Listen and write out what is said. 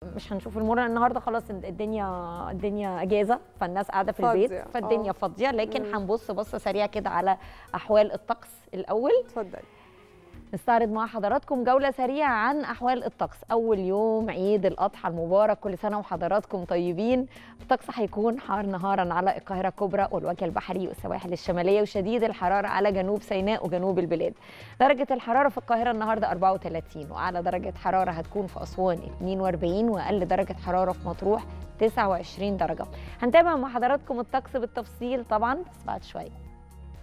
مش هنشوف المرة النهارده خلاص الدنيا الدنيا اجازه فالناس قاعده في فاضية، البيت فالدنيا آه. فاضيه لكن مم. هنبص بصه سريعه كده على احوال الطقس الاول اتفضلي نستعرض مع حضراتكم جولة سريعة عن أحوال الطقس أول يوم عيد الأضحى المبارك كل سنة وحضراتكم طيبين الطقس هيكون حار نهارا على القاهرة الكبرى والوجه البحري والسواحل الشمالية وشديد الحرارة على جنوب سيناء وجنوب البلاد درجة الحرارة في القاهرة النهاردة 34 وأعلى درجة حرارة هتكون في أسوان 42 وأقل درجة حرارة في مطروح 29 درجة هنتابع مع حضراتكم الطقس بالتفصيل طبعا بس بعد شوية